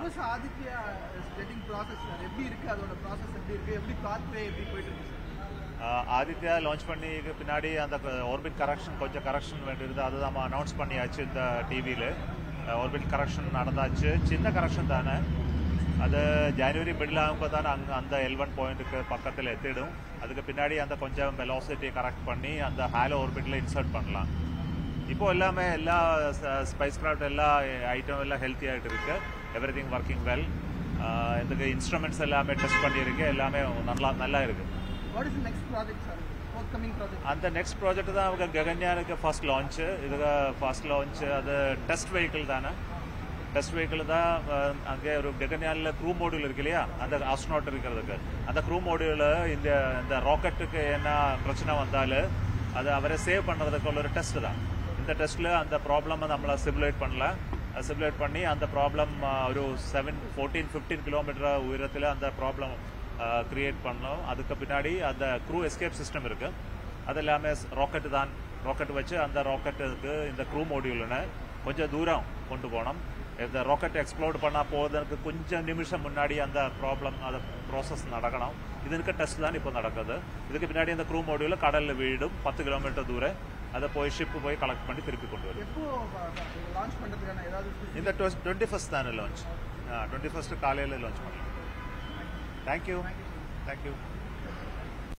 house Aditya setting process sir எப்படி இருக்கு அதோட ப்ராசஸ் எப்படி இருக்கு எப்படி பாத்வே எப்படி போயிட்டு இருக்கு சார் ஆஹ் ஆதித்யா லான்ச் பண்ணி பின்னாடி அந்த ஆர்பிட் கரெக்ஷன் கொஞ்சம் கரெக்ஷன் வேண்டியிருந்தது அது நம்ம அனௌன்ஸ் பண்ணியாச்சு இந்த டிவியில் ஆர்பிட் கரெக்ஷன் நடந்தாச்சு சின்ன கரெக்ஷன் தானே அது ஜான்வரி மிடில் ஆகுമ്പോൾ தான் அங்கே அந்த எல் ஒன் பாயிண்ட்டுக்கு பக்கத்தில் எத்திடும் அதுக்கு பின்னாடி அந்த கொஞ்சம் வெலாசிட்டி கரெக்ட் பண்ணி அந்த ஹாலோ ஆர்பிட்டில் இன்சர்ட் பண்ணலாம் இப்போ எல்லாமே எல்லா ஸ்பைஸ் கிராஃப்ட் எல்லா ஐட்டம் எல்லாம் ஹெல்த்தி ஆகிட்டு இருக்கு எவ்ரி திங் ஒர்க்கிங் வெல் இதுக்கு இன்ஸ்ட்ருமெண்ட்ஸ் எல்லாமே டெஸ்ட் பண்ணியிருக்கு எல்லாமே நல்லா நல்லா இருக்கு what is next project sir fourth coming project அந்த நெக்ஸ்ட் ப்ராஜெக்ட் தான் அவங்க ககன்யானுக்கு ஃபர்ஸ்ட் லான்ச் இதுக்கு ஃபர்ஸ்ட் லான்ச் அது டெஸ்ட் வெஹிக்கிள் தானே டெஸ்ட் வெஹிக்கிள் தான் அஹ், அங்கே ஒரு ககன்யானில் க்ரூ மாடியூல் இருக்கு இல்லையா அந்த ஆஸ்ட்ரோனாட் இருக்கிறதுக்கு அந்த க்ரூ மாடியூல் இந்த இந்த ராக்கெட்டுக்கு என்ன பிரச்சனை வந்தாலும் அது அவரை சேவ் பண்ணுறதுக்கு ஒரு டெஸ்ட் தான் இந்த டெஸ்ட்டில் அந்த ப்ராப்ளமை நம்மளை சிமுலேட் பண்ணல சிமுலேட் பண்ணி அந்த ப்ராப்ளம் ஒரு செவன் ஃபோர்டீன் ஃபிஃப்டீன் கிலோமீட்டர் உயரத்தில் அந்த ப்ராப்ளம் கிரியேட் பண்ணோம் அதுக்கு பின்னாடி அந்த க்ரூ எஸ்கேப் சிஸ்டம் இருக்கு அது எல்லாமே ராக்கெட் தான் ராக்கெட் வச்சு அந்த ராக்கெட்டுக்கு இந்த க்ரூ மாடியூல்னு கொஞ்சம் தூரம் கொண்டு போனோம் இந்த ராக்கெட் எக்ஸ்ப்ளோர்ட் பண்ண போவதற்கு கொஞ்சம் நிமிஷம் முன்னாடி அந்த ப்ராப்ளம் அந்த ப்ராசஸ் நடக்கணும் இதுக்கு டெஸ்ட் தான் இப்போ நடக்குது இதுக்கு பின்னாடி அந்த க்ரூ மாடியூல் கடலில் வீடும் பத்து கிலோமீட்டர் தூரம் அதை போய் ஷிப் போய் கலெக்ட் பண்ணி திருப்பி கொண்டு வரும் எப்போ லான்ச் பண்றதுக்கான ஏதாவது இந்த டுவெண்ட்டி ஃபஸ்ட் தானே லான்ச் டுவெண்ட்டி ஃபஸ்ட்டு காலையில் லான்ச் பண்ணலாம் தேங்க்யூ தேங்க்யூ